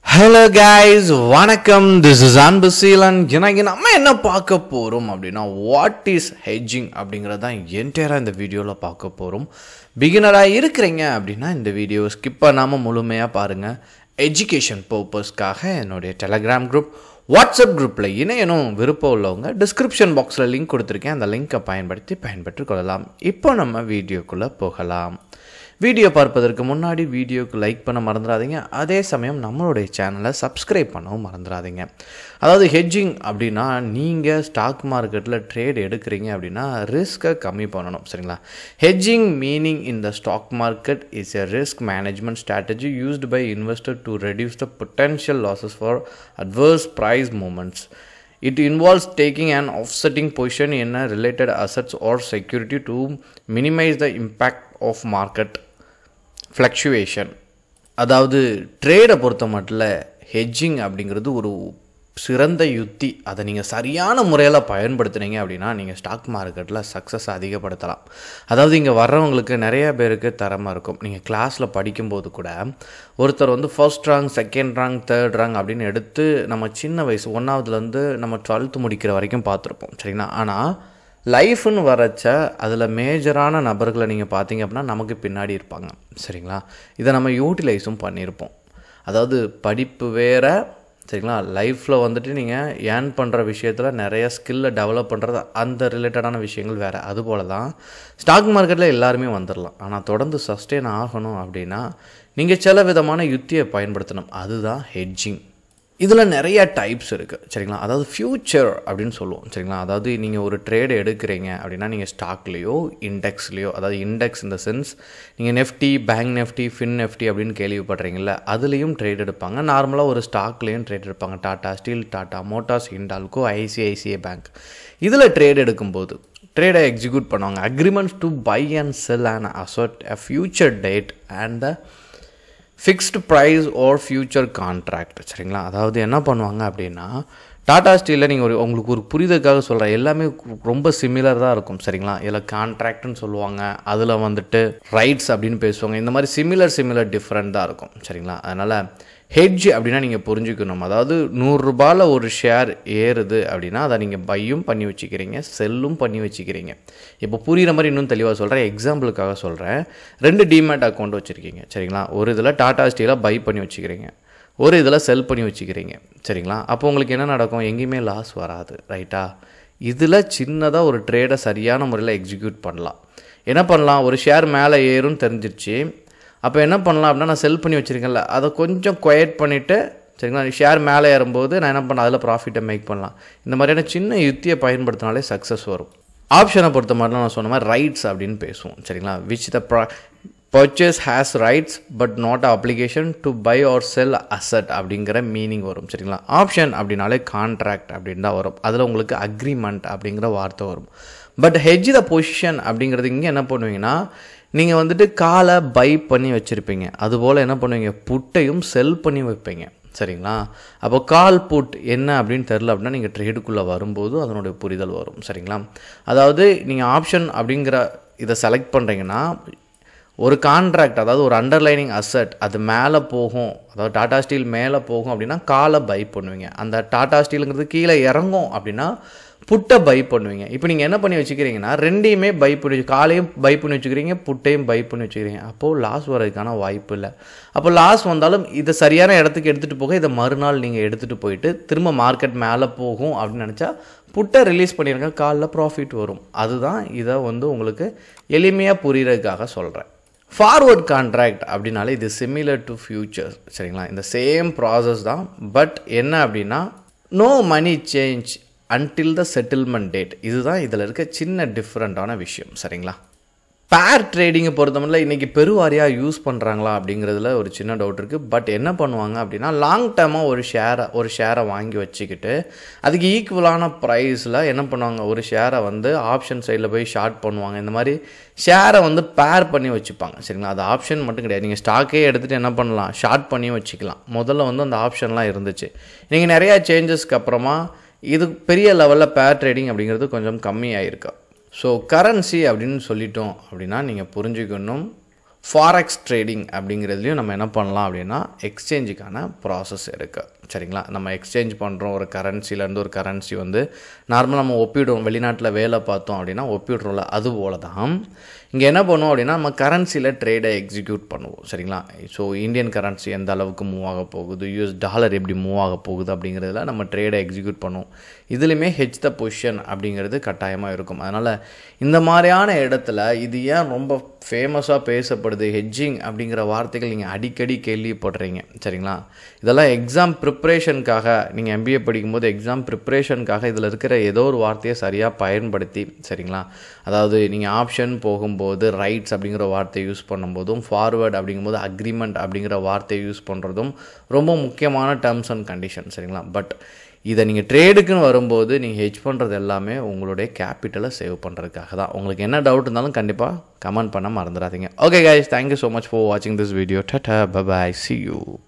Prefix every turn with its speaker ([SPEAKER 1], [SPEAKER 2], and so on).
[SPEAKER 1] Hello guys வணக்கம் this is Anbu Seelan எனக்கு நம்ம என்ன பார்க்க போகிறோம் அப்படின்னா வாட் இஸ் ஹெட்ஜிங் அப்படிங்கிறது தான் என்டையராக இந்த வீடியோவில் பார்க்க போகிறோம் பிகினராக இருக்கிறீங்க அப்படின்னா இந்த வீடியோ ஸ்கிப் பண்ணாமல் முழுமையாக பாருங்கள் எஜுகேஷன் பர்பஸ்க்காக என்னுடைய டெலகிராம் குரூப் வாட்ஸ்அப் குரூப்பில் இணையணும் விருப்பம் உள்ளவங்க டிஸ்கிரிப்ஷன் பாக்ஸில் லிங்க் கொடுத்துருக்கேன் அந்த லிங்க்கை பயன்படுத்தி பயன்பெற்றுக் கொள்ளலாம் இப்போ நம்ம வீடியோக்குள்ளே போகலாம் வீடியோ பார்ப்பதற்கு முன்னாடி வீடியோக்கு லைக் பண்ண மறந்துடாதீங்க அதே சமயம் நம்மளுடைய சேனலை சப்ஸ்கிரைப் பண்ணவும் மறந்துடாதீங்க அதாவது ஹெட்ஜிங் அப்படின்னா நீங்கள் ஸ்டாக் மார்க்கெட்டில் ட்ரேட் எடுக்கிறீங்க அப்படின்னா ரிஸ்க்கை கம்மி பண்ணணும் சரிங்களா hedging meaning in the stock market is a risk management strategy used by investor to reduce the potential losses for adverse price moments It involves taking an offsetting position in a related assets or security to minimize the impact of market fluctuation. அதாவது ட்ரேடை பொறுத்த மட்டும் hedging அப்படிங்கிறது ஒரு சிறந்த யுத்தி அதை நீங்கள் சரியான முறையில் பயன்படுத்துனீங்க அப்படின்னா நீங்கள் ஸ்டாக் மார்க்கெட்டில் சக்ஸஸ் அதிகப்படுத்தலாம் அதாவது இங்கே வர்றவங்களுக்கு நிறைய பேருக்கு திறமை இருக்கும் நீங்கள் கிளாஸில் படிக்கும்போது கூட ஒருத்தர் வந்து first rank second rank third rank அப்படின்னு எடுத்து நம்ம சின்ன வயசு ஒன்றாவதுலேருந்து நம்ம டுவெல்த்து முடிக்கிற வரைக்கும் பார்த்துருப்போம் சரிங்களா ஆனால் லைஃப்னு வரச்ச அதில் மேஜரான நபர்களை நீங்கள் பார்த்தீங்க அப்படின்னா நமக்கு பின்னாடி இருப்பாங்க சரிங்களா இதை நம்ம யூட்டிலைஸும் பண்ணியிருப்போம் அதாவது படிப்பு வேறு சரிங்களா லைஃப்பில் வந்துட்டு நீங்கள் ஏர்ன் பண்ணுற விஷயத்தில் நிறைய ஸ்கில்லை டெவலப் பண்ணுறது அந்த ரிலேட்டடான விஷயங்கள் வேறு அதுபோல தான் ஸ்டாக் மார்க்கெட்டில் எல்லாருமே வந்துடலாம் ஆனால் தொடர்ந்து சஸ்டெயின் ஆகணும் அப்படின்னா நீங்கள் சில விதமான யுத்தியை பயன்படுத்தணும் அதுதான் ஹெட்ஜிங் இதில் நிறைய டைப்ஸ் இருக்குது சரிங்களா அதாவது ஃப்யூச்சர் அப்படின்னு சொல்லுவோம் சரிங்களா அதாவது நீங்கள் ஒரு ட்ரேடு எடுக்கிறீங்க அப்படின்னா நீங்கள் ஸ்டாக்லேயோ இண்டெக்ஸ்லேயோ அதாவது இண்டெக்ஸ் இந்த சென்ஸ் நீங்கள் Nifty bank Nifty fin Nifty அப்படின்னு கேள்விப்படுறீங்கள அதுலேயும் ட்ரேட் எடுப்பாங்க நார்மலாக ஒரு ஸ்டாக்லேயும் ட்ரேட் எடுப்பாங்க Tata steel Tata motors Hindalco ICICI bank இதில் ட்ரேட் எடுக்கும்போது ட்ரேடை எக்ஸிக்யூட் பண்ணுவாங்க agreements to buy and sell and asset a future date and the fixed price or future contract சரிங்களா அதாவது என்ன பண்ணுவாங்க அப்படின்னா டாடா ஸ்டீலில் நீங்கள் ஒரு உங்களுக்கு ஒரு புரிதலுக்காக சொல்கிறேன் எல்லாமே ரொம்ப சிமிலர் தான் இருக்கும் சரிங்களா இதில் கான்ட்ராக்ட்னு சொல்லுவாங்க அதில் வந்துட்டு ரைட்ஸ் அப்படின்னு பேசுவாங்க இந்த மாதிரி சிமிலர் சிமிலர் டிஃப்ரெண்ட் தான் இருக்கும் சரிங்களா அதனால் ஹெட்ஜ் அப்படின்னா நீங்கள் புரிஞ்சுக்கணும் அதாவது நூறுரூபாவில் ஒரு ஷேர் ஏறுது அப்படின்னா அதை நீங்கள் பையும் பண்ணி வச்சுக்கிறீங்க செல்லும் பண்ணி வச்சுக்கிறீங்க இப்போ புரிகிற மாதிரி இன்னும் தெளிவாக சொல்கிறேன் எக்ஸாம்பிளுக்காக சொல்கிறேன் ரெண்டு டிமேட் அக்கௌண்ட் வச்சுருக்கீங்க சரிங்களா ஒரு இதில் டாடா ஸ்டீலாக பை பண்ணி வச்சுக்கிறீங்க ஒரு இதில் செல் பண்ணி வச்சுக்கிறீங்க சரிங்களா அப்போ உங்களுக்கு என்ன நடக்கும் எங்கேயுமே லாஸ் வராது ரைட்டா இதில் சின்னதாக ஒரு ட்ரேடை சரியான முறையில் எக்ஸிக்யூட் பண்ணலாம் என்ன பண்ணலாம் ஒரு ஷேர் மேலே ஏறும்னு தெரிஞ்சிருச்சு அப்போ என்ன பண்ணலாம் அப்படின்னா நான் செல் பண்ணி வச்சுருக்கேன்ல அதை கொஞ்சம் குவைட் பண்ணிவிட்டு சரிங்களா ஷேர் மேலே ஏறும்போது நான் என்ன பண்ணலாம் அதில் ப்ராஃபிட்டை மேக் பண்ணலாம் இந்த மாதிரியான சின்ன யுத்தியை பயன்படுத்தினாலே சக்ஸஸ் வரும் ஆப்ஷனை பொறுத்த மாதிரிலாம் நான் சொன்ன மாதிரி ரைட்ஸ் அப்படின்னு பேசுவோம் சரிங்களா விச் த ப்ரா purchase has rights but not application to buy or sell asset அப்படிங்கிற மீனிங் வரும் சரிங்களா ஆப்ஷன் அப்படின்னாலே கான்ட்ராக்ட் அப்படின்னு தான் வரும் அதில் உங்களுக்கு அக்ரிமெண்ட் அப்படிங்கிற வார்த்தை வரும் பட் ஹெஜ் த பொசிஷன் அப்படிங்கிறது இங்கே என்ன பண்ணுவீங்கன்னா நீங்கள் வந்துட்டு காலை பை பண்ணி வச்சுருப்பீங்க அதுபோல் என்ன பண்ணுவீங்க புட்டையும் செல் பண்ணி வைப்பீங்க சரிங்களா அப்போ கால் புட் என்ன அப்படின்னு தெரில அப்படின்னா நீங்கள் ட்ரேடுக்குள்ளே வரும்போது அதனுடைய புரிதல் வரும் சரிங்களா அதாவது நீங்கள் ஆப்ஷன் அப்படிங்கிற இதை செலக்ட் பண்ணுறீங்கன்னா ஒரு கான்ட்ராக்ட் அதாவது ஒரு அண்டர்லைனிங் அசட் அது மேலே போகும் அதாவது டாடா ஸ்டீல் மேலே போகும் அப்படின்னா காலை பை பண்ணுவீங்க அந்த டாடா ஸ்டீலுங்கிறது கீழே இறங்கும் அப்படின்னா புட்டை பை பண்ணுவீங்க இப்போ நீங்கள் என்ன பண்ணி வச்சுக்கிறீங்கன்னா ரெண்டையுமே பை பண்ணி காலையும் பை பண்ணி வச்சுக்கிறீங்க புட்டையும் பை பண்ணி வச்சுக்கிறீங்க அப்போது லாஸ் வர்றதுக்கான வாய்ப்பு இல்லை அப்போ லாஸ் வந்தாலும் இதை சரியான இடத்துக்கு எடுத்துகிட்டு போக இதை மறுநாள் நீங்கள் எடுத்துகிட்டு போயிட்டு திரும்ப மார்க்கெட் மேலே போகும் அப்படின்னு நினச்சா புட்டை ரிலீஸ் பண்ணிடுங்க காலில் ப்ராஃபிட் வரும் அதுதான் இதை வந்து உங்களுக்கு எளிமையாக புரியறதுக்காக சொல்கிறேன் ஃபார்வர்ட் கான்ட்ராக்ட் அப்படின்னாலே இது சிமிலர் டு ஃபியூச்சர் சரிங்களா இந்த சேம் ப்ராசஸ் தான் பட் என்ன அப்படின்னா no money change until the settlement date இதுதான் இதில் இருக்க சின்ன டிஃப்ரெண்ட்டான விஷயம் சரிங்களா பேர் ட்ரேடிங்கை பொறுத்தமட்டில் இன்றைக்கி பெருவாரியாக யூஸ் பண்ணுறாங்களா அப்படிங்கிறதுல ஒரு சின்ன டவுட் இருக்குது பட் என்ன பண்ணுவாங்க அப்படின்னா லாங் டேர்மாக ஒரு ஷேரை ஒரு ஷேரை வாங்கி வச்சுக்கிட்டு அதுக்கு ஈக்குவலான ப்ரைஸில் என்ன பண்ணுவாங்க ஒரு ஷேரை வந்து ஆப்ஷன் சைடில் போய் ஷார்ட் பண்ணுவாங்க இந்த மாதிரி ஷேரை வந்து பேர் பண்ணி வச்சுப்பாங்க சரிங்களா அது ஆப்ஷன் மட்டும் கிடையாது நீங்கள் ஸ்டாக்கே எடுத்துகிட்டு என்ன பண்ணலாம் ஷார்ட் பண்ணி வச்சுக்கலாம் முதல்ல வந்து அந்த ஆப்ஷன்லாம் இருந்துச்சு நீங்கள் நிறையா சேஞ்சஸ்க்கு அப்புறமா இது பெரிய லெவலில் பேர் ட்ரேடிங் அப்படிங்கிறது கொஞ்சம் கம்மியாயிருக்கு ஸோ கரன்சி அப்படின்னு சொல்லிட்டோம் அப்படின்னா நீங்கள் புரிஞ்சுக்கணும் ஃபாரெக்ஸ் ட்ரேடிங் அப்படிங்கிறதுலையும் நம்ம என்ன பண்ணலாம் அப்படின்னா எக்ஸ்சேஞ்சுக்கான ப்ராசஸ் இருக்குது சரிங்களா நம்ம எக்ஸ்சேஞ்ச் பண்ணுறோம் ஒரு கரன்சிலேருந்து ஒரு கரன்சி வந்து நார்மலாக நம்ம ஒப்பிடுவோம் வெளிநாட்டில் வேலை பார்த்தோம் அப்படின்னா ஒப்பிடுறோம்ல அது போல தான் இங்கே என்ன பண்ணுவோம் அப்படின்னா நம்ம கரன்சியில் ட்ரேடை எக்ஸிக்யூட் பண்ணுவோம் சரிங்களா ஸோ இந்தியன் கரன்சி எந்த அளவுக்கு மூவ் ஆக போகுது யூஎஸ் டாலர் எப்படி மூவ் ஆக போகுது அப்படிங்கிறதுல நம்ம ட்ரேடை எக்ஸிக்யூட் பண்ணுவோம் இதுலையுமே ஹெச் த பொசிஷன் அப்படிங்கிறது கட்டாயமாக இருக்கும் அதனால் இந்த மாதிரியான இடத்துல இது ஏன் ரொம்ப ஃபேமஸாக பேசப்படுது ஹெட்ஜிங் அப்படிங்கிற வார்த்தைகள் நீங்கள் அடிக்கடி கேள்விப்படுறீங்க சரிங்களா இதெல்லாம் எக்ஸாம் ப்ரிப்ரேஷனுக்காக நீங்கள் எம்பிஏ படிக்கும்போது எக்ஸாம் ப்ரிப்ரேஷனுக்காக இதில் இருக்கிற ஏதோ ஒரு வார்த்தையை சரியாக பயன்படுத்தி சரிங்களா அதாவது நீங்கள் ஆப்ஷன் போகும்போது ரைட்ஸ் அப்படிங்கிற வார்த்தையை யூஸ் பண்ணும்போதும் ஃபார்வேர்ட் அப்படிங்கும்போது அக்ரிமெண்ட் அப்படிங்கிற வார்த்தையை யூஸ் பண்ணுறதும் ரொம்ப முக்கியமான டேர்ம்ஸ் அண்ட் கண்டிஷன் சரிங்களா பட் இதை நீங்கள் ட்ரேடுக்குன்னு வரும்போது நீங்கள் ஹெச் பண்ணுறது எல்லாமே உங்களுடைய கேபிட்டலை சேவ் பண்ணுறதுக்காக தான் உங்களுக்கு என்ன டவுட் இருந்தாலும் கண்டிப்பாக கமெண்ட் பண்ண மறந்துடாதீங்க okay guys thank you so much for வாட்சிங் this video tata bye bye see you